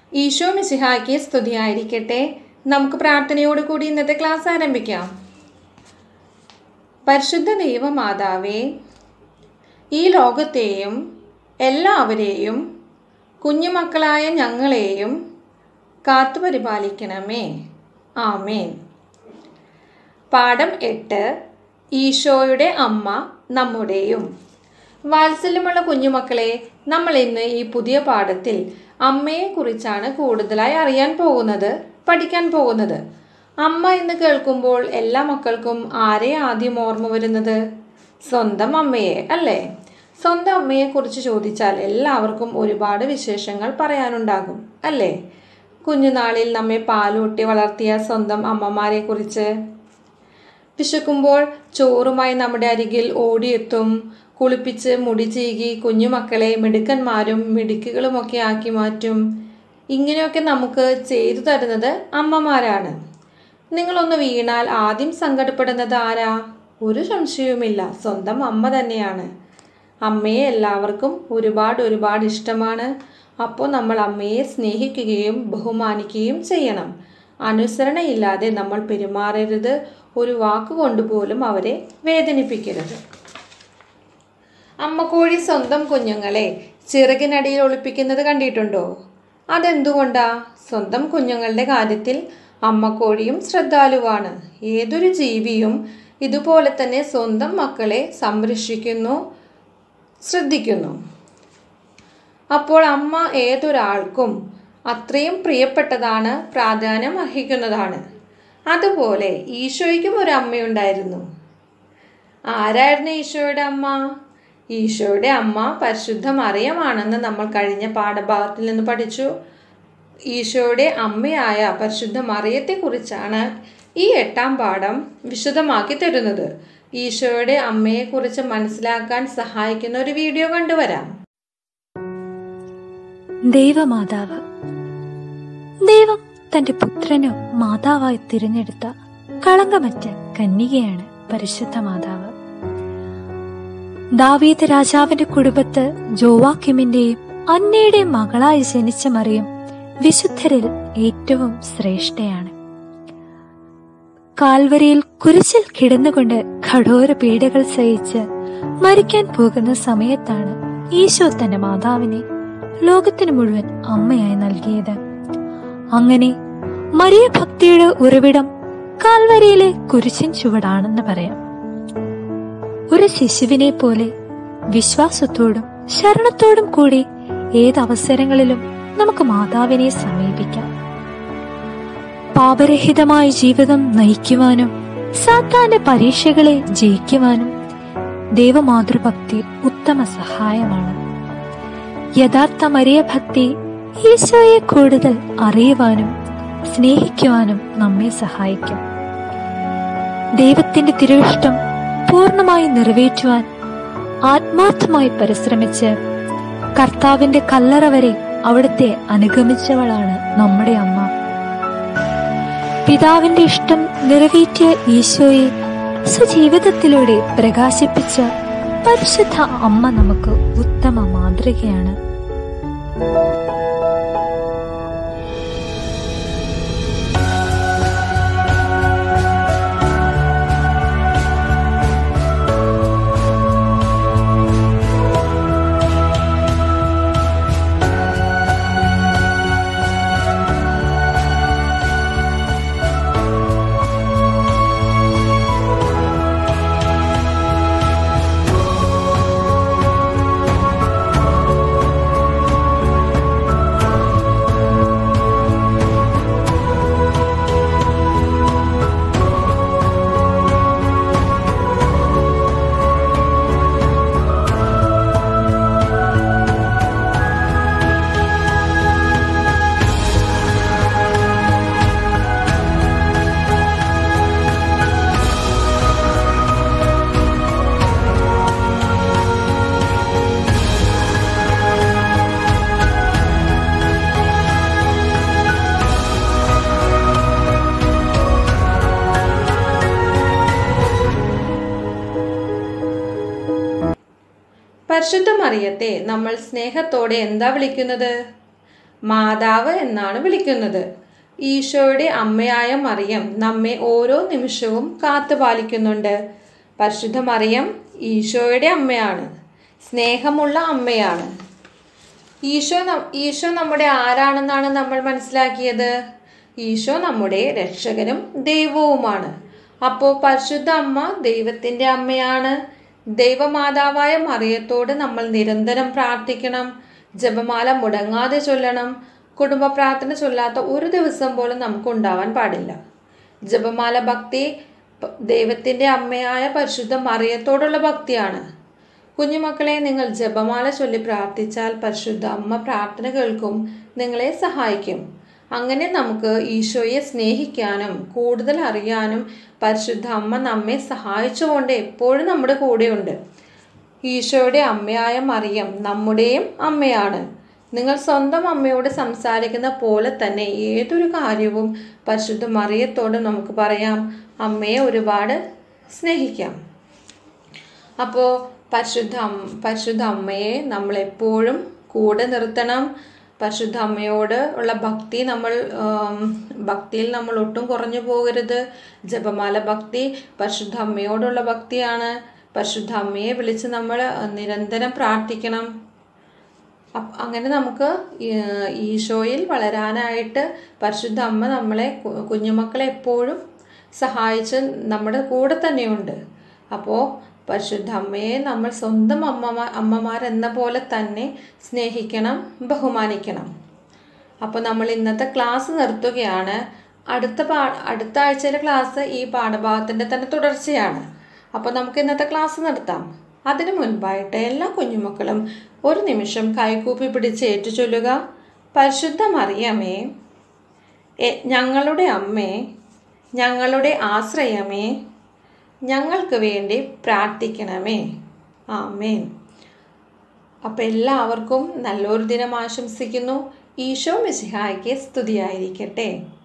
ഈശോ മിശിഹായ്ക്ക് സ്തുതിയായിരിക്കട്ടെ നമുക്ക് പ്രാർത്ഥനയോട് കൂടി ഇന്നത്തെ ക്ലാസ് ആരംഭിക്കാം പരിശുദ്ധ ദൈവമാതാവേ ഈ ലോകത്തെയും എല്ലാവരെയും കുഞ്ഞുമക്കളായ ഞങ്ങളെയും കാത്തുപരിപാലിക്കണമേ ആമേൻ പാഠം എട്ട് ഈശോയുടെ അമ്മ നമ്മുടെയും വാത്സല്യമുള്ള കുഞ്ഞുമക്കളെ നമ്മൾ ഇന്ന് ഈ പുതിയ പാഠത്തിൽ അമ്മയെക്കുറിച്ചാണ് കൂടുതലായി അറിയാൻ പോകുന്നത് പഠിക്കാൻ പോകുന്നത് അമ്മ എന്ന് കേൾക്കുമ്പോൾ എല്ലാ മക്കൾക്കും ആരെ ആദ്യം ഓർമ്മ വരുന്നത് സ്വന്തം അമ്മയെ അല്ലേ സ്വന്തം അമ്മയെക്കുറിച്ച് ചോദിച്ചാൽ എല്ലാവർക്കും ഒരുപാട് വിശേഷങ്ങൾ പറയാനുണ്ടാകും അല്ലേ കുഞ്ഞുനാളിൽ നമ്മെ പാലൂട്ടി വളർത്തിയ സ്വന്തം അമ്മമാരെക്കുറിച്ച് വിശക്കുമ്പോൾ ചോറുമായി നമ്മുടെ അരികിൽ ഓടിയെത്തും കുളിപ്പിച്ച് മുടി ചീകി കുഞ്ഞുമക്കളെ മിടുക്കന്മാരും മിടുക്കുകളുമൊക്കെ ആക്കി മാറ്റും ഇങ്ങനെയൊക്കെ നമുക്ക് ചെയ്തു തരുന്നത് അമ്മമാരാണ് നിങ്ങളൊന്ന് വീണാൽ ആദ്യം സങ്കടപ്പെടുന്നത് ആരാ ഒരു സംശയവുമില്ല സ്വന്തം അമ്മ തന്നെയാണ് അമ്മയെ എല്ലാവർക്കും ഒരുപാട് ഒരുപാട് ഇഷ്ടമാണ് അപ്പോൾ നമ്മൾ അമ്മയെ സ്നേഹിക്കുകയും ബഹുമാനിക്കുകയും ചെയ്യണം അനുസരണയില്ലാതെ നമ്മൾ പെരുമാറരുത് ഒരു വാക്കുകൊണ്ട് പോലും അവരെ വേദനിപ്പിക്കരുത് അമ്മക്കോഴി സ്വന്തം കുഞ്ഞുങ്ങളെ ചിറകിനടിയിൽ ഒളിപ്പിക്കുന്നത് കണ്ടിട്ടുണ്ടോ അതെന്തുകൊണ്ടാ സ്വന്തം കുഞ്ഞുങ്ങളുടെ കാര്യത്തിൽ അമ്മക്കോഴിയും ശ്രദ്ധാലുവാണ് ഏതൊരു ജീവിയും ഇതുപോലെ തന്നെ സ്വന്തം മക്കളെ സംരക്ഷിക്കുന്നു ശ്രദ്ധിക്കുന്നു അപ്പോൾ അമ്മ ഏതൊരാൾക്കും അത്രയും പ്രിയപ്പെട്ടതാണ് പ്രാധാന്യം അർഹിക്കുന്നതാണ് അതുപോലെ ഈശോയ്ക്കും ഒരു അമ്മയുണ്ടായിരുന്നു ആരായിരുന്നു ഈശോയുടെ അമ്മ ഈശോയുടെ അമ്മ പരിശുദ്ധ മറിയമാണെന്ന് നമ്മൾ കഴിഞ്ഞ പാഠഭാഗത്തിൽ നിന്ന് പഠിച്ചു ഈശോയുടെ അമ്മയായ പരിശുദ്ധ മറിയത്തെക്കുറിച്ചാണ് ഈ എട്ടാം പാഠം വിശദമാക്കി തരുന്നത് ഈശോയുടെ അമ്മയെക്കുറിച്ച് മനസ്സിലാക്കാൻ സഹായിക്കുന്ന ഒരു വീഡിയോ കണ്ടുവരാം ദൈവമാതാവ് ദൈവം തന്റെ പുത്രനു മാതാവായി തിരഞ്ഞെടുത്ത കളങ്കമറ്റ കന്യകയാണ് പരിശുദ്ധ മാതാവ് ദാവീദ് രാജാവിന്റെ കുടുംബത്ത് ജോവാക്കിമിന്റെയും അന്നയുടെയും മകളായി ജനിച്ച മറിയം വിശുദ്ധരിൽ ഏറ്റവും ശ്രേഷ്ഠയാണ് കാൽവരിയിൽ കുരിശിൽ കിടന്നുകൊണ്ട് കഠോര പീഡകൾ സഹിച്ച് മരിക്കാൻ പോകുന്ന സമയത്താണ് ഈശോ തന്റെ മാതാവിനെ ലോകത്തിന് മുഴുവൻ അമ്മയായി നൽകിയത് അങ്ങനെ മരിയ ഭക്തിയുടെ ഉറവിടം കാൽവരിയിലെ കുരിശിൻ ചുവടാണെന്ന് പറയാം ഒരു ശിശുവിനെ പോലെ വിശ്വാസത്തോടും ശരണത്തോടും കൂടി ഏതവസരങ്ങളിലും നമുക്ക് മാതാവിനെ സമീപിക്കാം പാപരഹിതമായ ജീവിതം നയിക്കുവാനും സാത്താന്റെ പരീക്ഷകളെ ജയിക്കുവാനും ദൈവമാതൃഭക്തി ഉത്തമ സഹായമാണ് യഥാർത്ഥ മരിയ ഭക്തി ഈശോയെ കൂടുതൽ അറിയുവാനും സ്നേഹിക്കുവാനും നമ്മെ സഹായിക്കും ദൈവത്തിന്റെ തിരുവിഷ്ടം പൂർണ്ണമായി നിറവേറ്റുവാൻ ആത്മാർത്ഥമായി പരിശ്രമിച്ച് കർത്താവിന്റെ കല്ലറ വരെ അവിടുത്തെ അനുഗമിച്ചവളാണ് നമ്മുടെ അമ്മ പിതാവിന്റെ ഇഷ്ടം നിറവേറ്റിയ ഈശോയെ സ്വജീവിതത്തിലൂടെ പ്രകാശിപ്പിച്ച പരിശുദ്ധ അമ്മ നമുക്ക് ഉത്തമ മാതൃകയാണ് പരിശുദ്ധ മറിയത്തെ നമ്മൾ സ്നേഹത്തോടെ എന്താ വിളിക്കുന്നത് മാതാവ് എന്നാണ് വിളിക്കുന്നത് ഈശോയുടെ അമ്മയായ മറിയം നമ്മെ ഓരോ നിമിഷവും കാത്തുപാലിക്കുന്നുണ്ട് പരിശുദ്ധ മറിയം ഈശോയുടെ അമ്മയാണ് സ്നേഹമുള്ള അമ്മയാണ് ഈശോ നം- ഈശോ നമ്മുടെ ആരാണെന്നാണ് നമ്മൾ മനസ്സിലാക്കിയത് ഈശോ നമ്മുടെ രക്ഷകനും ദൈവവുമാണ് അപ്പോൾ പരിശുദ്ധ അമ്മ ദൈവത്തിൻ്റെ അമ്മയാണ് ദൈവമാതാവായ മറിയത്തോട് നമ്മൾ നിരന്തരം പ്രാർത്ഥിക്കണം ജപമാല മുടങ്ങാതെ ചൊല്ലണം കുടുംബ പ്രാർത്ഥന ചൊല്ലാത്ത ഒരു ദിവസം പോലും നമുക്ക് ഉണ്ടാവാൻ പാടില്ല ജപമാല ഭക്തി പ- ദൈവത്തിൻ്റെ അമ്മയായ പരിശുദ്ധ മറിയത്തോടുള്ള ഭക്തിയാണ് കുഞ്ഞുമക്കളെ നിങ്ങൾ ജപമാല ചൊല്ലി പ്രാർത്ഥിച്ചാൽ പരിശുദ്ധ അമ്മ പ്രാർത്ഥന കേൾക്കും നിങ്ങളെ സഹായിക്കും അങ്ങനെ നമുക്ക് ഈശോയെ സ്നേഹിക്കാനും കൂടുതൽ അറിയാനും പരിശുദ്ധ അമ്മ നമ്മെ സഹായിച്ചുകൊണ്ട് എപ്പോഴും നമ്മുടെ കൂടെയുണ്ട് ഈശോയുടെ അമ്മയായ മറിയം നമ്മുടെയും അമ്മയാണ് നിങ്ങൾ സ്വന്തം അമ്മയോട് സംസാരിക്കുന്ന പോലെ തന്നെ ഏതൊരു കാര്യവും പരിശുദ്ധ മറിയത്തോട് നമുക്ക് പറയാം അമ്മയെ ഒരുപാട് സ്നേഹിക്കാം അപ്പോൾ പരിശുദ്ധ അമ്മ പരിശുദ്ധ അമ്മയെ നമ്മൾ എപ്പോഴും കൂടെ നിർത്തണം പരിശുദ്ധ അമ്മയോട് ഉള്ള ഭക്തി നമ്മൾ ആം, ഭക്തിയിൽ നമ്മൾ ഒട്ടും കുറഞ്ഞു പോകരുത് ജപമാല ഭക്തി പരിശുദ്ധ അമ്മയോടുള്ള ഭക്തിയാണ് പരിശുദ്ധ അമ്മയെ വിളിച്ച് നമ്മൾ നിരന്തരം പ്രാർത്ഥിക്കണം അപ്പ- അങ്ങനെ നമുക്ക് ഈ- ഈശോയിൽ വളരാനായിട്ട് പരിശുദ്ധ അമ്മ നമ്മളെ കു- കുഞ്ഞുമക്കളെ എപ്പോഴും സഹായിച്ച് നമ്മുടെ കൂടെ തന്നെയുണ്ട് അപ്പോൾ പരിശുദ്ധ അമ്മയെ നമ്മൾ സ്വന്തം അമ്മമാ അമ്മമാരെന്ന പോലെ തന്നെ സ്നേഹിക്കണം ബഹുമാനിക്കണം അപ്പോൾ നമ്മൾ ഇന്നത്തെ ക്ലാസ് നിർത്തുകയാണ് അടുത്ത പാ അടുത്ത ആഴ്ചയിലെ ക്ലാസ് ഈ പാഠഭാഗത്തിൻ്റെ തന്നെ തുടർച്ചയാണ് അപ്പോൾ നമുക്ക് ഇന്നത്തെ ക്ലാസ് നിർത്താം അതിനു മുൻപായിട്ട് എല്ലാ കുഞ്ഞുമക്കളും ഒരു നിമിഷം കൈകൂപ്പി പിടിച്ച് ഏറ്റുചൊല്ലുക പരിശുദ്ധ മറിയമേ എ- ഞങ്ങളുടെ അമ്മേ ഞങ്ങളുടെ ആശ്രയമേ ഞങ്ങൾക്ക് വേണ്ടി പ്രാർത്ഥിക്കണമേ ആമേൻ അപ്പം എല്ലാവർക്കും നല്ലൊരു ദിനം ആശംസിക്കുന്നു ഈശോ മിശിഹായ്ക്ക് സ്തുതിയായിരിക്കട്ടെ